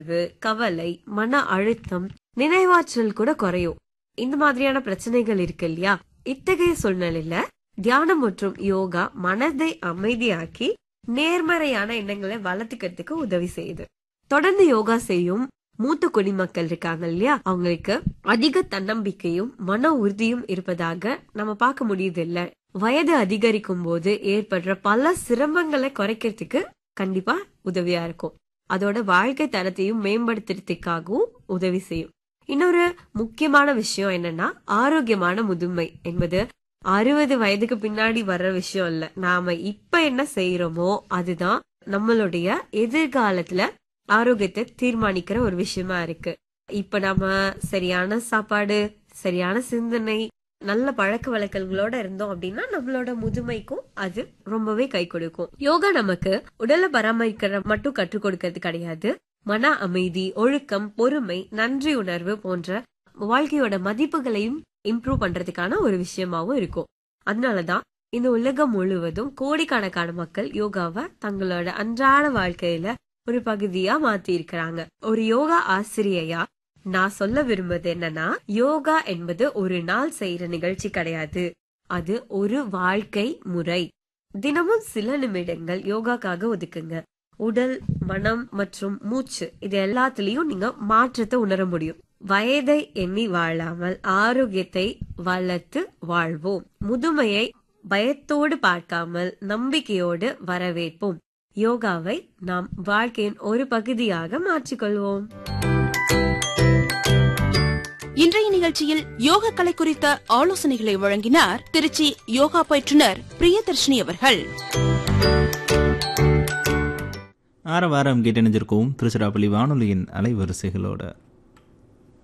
சோர்வு கவலை மன அழுத்தம் நினைவாற்றல் கூட குறையும் இந்த மாதிரியான பிரச்சனைகள் இருக்கு இல்லையா இத்தகைய சூழ்நிலையில தியானம் மற்றும் யோகா மனதை அமைதியாக்கி நேர்மறையான எண்ணங்களை வளர்த்துக்கிறதுக்கு உதவி செய்யுது தொடர்ந்து யோகா செய்யும் மூத்த குடிமக்கள் இருக்காங்க இல்லையா அவங்களுக்கு அதிக தன்னம்பிக்கையும் மன உறுதியும் இருப்பதாக நம்ம பார்க்க முடியுது இல்ல வயது அதிகரிக்கும் போது ஏற்படுற பல சிரமங்களை குறைக்கிறதுக்கு கண்டிப்பா உதவியா இருக்கும் அதோட வாழ்க்கை தரத்தையும் மேம்படுத்துறதுக்காகவும் உதவி செய்யும் இன்னொரு முக்கியமான விஷயம் என்னன்னா ஆரோக்கியமான முதுமை என்பது அறுபது வயதுக்கு பின்னாடி வர்ற விஷயம் இல்ல நாம இப்ப என்ன செய்யறோமோ அதுதான் நம்மளுடைய எதிர்காலத்துல ஆரோக்கியத்தை தீர்மானிக்கிற ஒரு விஷயமா இருக்கு இப்ப நாம சரியான சாப்பாடு சரியான சிந்தனை நல்ல பழக்க வழக்கங்களோட இருந்தோம் அப்படின்னா நம்மளோட முதுமைக்கும் அது ரொம்பவே கை கொடுக்கும் யோகா நமக்கு உடலை பராமரிக்கிற மட்டும் கற்றுக் கொடுக்கறது கிடையாது மன அமைதி ஒழுக்கம் பொறுமை நன்றி உணர்வு போன்ற வாழ்க்கையோட மதிப்புகளையும் இம்ப்ரூவ் பண்றதுக்கான ஒரு விஷயமாவும் இருக்கும் அதனாலதான் இந்த உலகம் முழுவதும் கோடிக்கணக்கான மக்கள் யோகாவை தங்களோட அன்றாட வாழ்க்கையில ஒரு பகுதியா மாத்தி இருக்கிறாங்க ஒரு யோகா ஆசிரியையா நான் சொல்ல விரும்புவது என்னன்னா யோகா என்பது ஒரு நாள் செய்யற நிகழ்ச்சி கிடையாது அது ஒரு வாழ்க்கை முறை தினமும் சில நிமிடங்கள் யோகாக்காக ஒதுக்குங்க உடல் மனம் மற்றும் மூச்சு இது எல்லாத்துலயும் நீங்க மாற்றத்தை உணர முடியும் வயதை எண்ணி வாழாமல் ஆரோக்கியத்தை வளர்த்து வாழ்வோம் முதுமையை பயத்தோடு பார்க்காமல் நம்பிக்கையோடு வரவேற்போம் யோகாவை நாம் வாழ்க்கையின் ஒரு பகுதியாக மாற்றிக்கொள்வோம் இன்றைய நிகழ்ச்சியில் யோக கலை குறித்த ஆலோசனைகளை வழங்கினார் திருச்சி யோகா பயிற்றுனர் பிரியதர்ஷினி அவர்கள் ஆர வாரம் கேட்டணிஞ்சிருக்கோம் திருச்சிராப்பள்ளி வானொலியின் அலைவரிசைகளோட